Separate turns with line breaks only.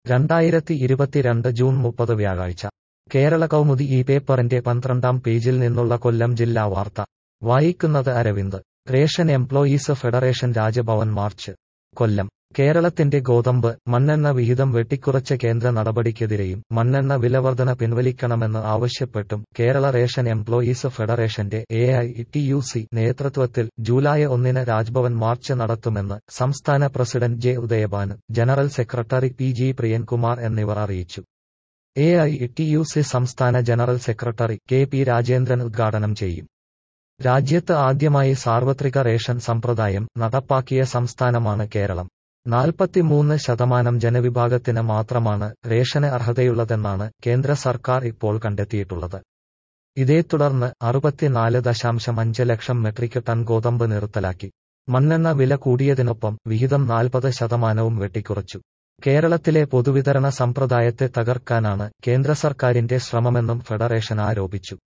രണ്ടായിരത്തി ഇരുപത്തിരണ്ട് ജൂൺ മുപ്പത് വ്യാഴാഴ്ച കേരള കൗമുദി ഈ പേപ്പറിന്റെ പന്ത്രണ്ടാം പേജിൽ നിന്നുള്ള കൊല്ലം ജില്ലാ വാർത്ത വായിക്കുന്നത് Aravind ration employees federation Rajbhavan march Kollam കേരളത്തിന്റെ ഗോതമ്പ് മണ്ണെണ്ണ വിഹിതം വെട്ടിക്കുറച്ച കേന്ദ്ര നടപടിക്കെതിരെയും മണ്ണെണ്ണ വിലവർധന പിൻവലിക്കണമെന്ന് ആവശ്യപ്പെട്ടും കേരള റേഷൻ എംപ്ലോയീസ് ഫെഡറേഷന്റെ A I T U C നേതൃത്വത്തിൽ ജൂലൈ ഒന്നിന് രാജ്ഭവൻ മാർച്ച് നടത്തുമെന്ന് സംസ്ഥാന president J Udayabhanu general secretary P G Priyankumar എന്നിവർ അറിയിച്ചു A I T U C സംസ്ഥാന general secretary K P Rajendran ഉദ്ഘാടനം ചെയ്യും രാജ്യത്ത് ആദ്യമായി സാർവത്രിക റേഷൻ സമ്പ്രദായം നടപ്പാക്കിയ സംസ്ഥാനമാണ് കേരളം നാൽപ്പത്തിമൂന്ന് ശതമാനം ജനവിഭാഗത്തിന് മാത്രമാണ് റേഷന് അർഹതയുള്ളതെന്നാണ് കേന്ദ്ര സർക്കാർ ഇപ്പോൾ കണ്ടെത്തിയിട്ടുള്ളത് ഇതേ തുടർന്ന് അറുപത്തിനാല് ദശാംശം അഞ്ച് ലക്ഷം മെട്രിക് ടൺ ഗോതമ്പ് നിർത്തലാക്കി മണ്ണെണ്ണ വില കൂടിയതിനൊപ്പം വിഹിതം നാൽപ്പത് ശതമാനവും വെട്ടിക്കുറച്ചു കേരളത്തിലെ പൊതുവിതരണ സമ്പ്രദായത്തെ തകർക്കാനാണ് കേന്ദ്ര സർക്കാരിന്റെ ശ്രമമെന്നും ഫെഡറേഷൻ ആരോപിച്ചു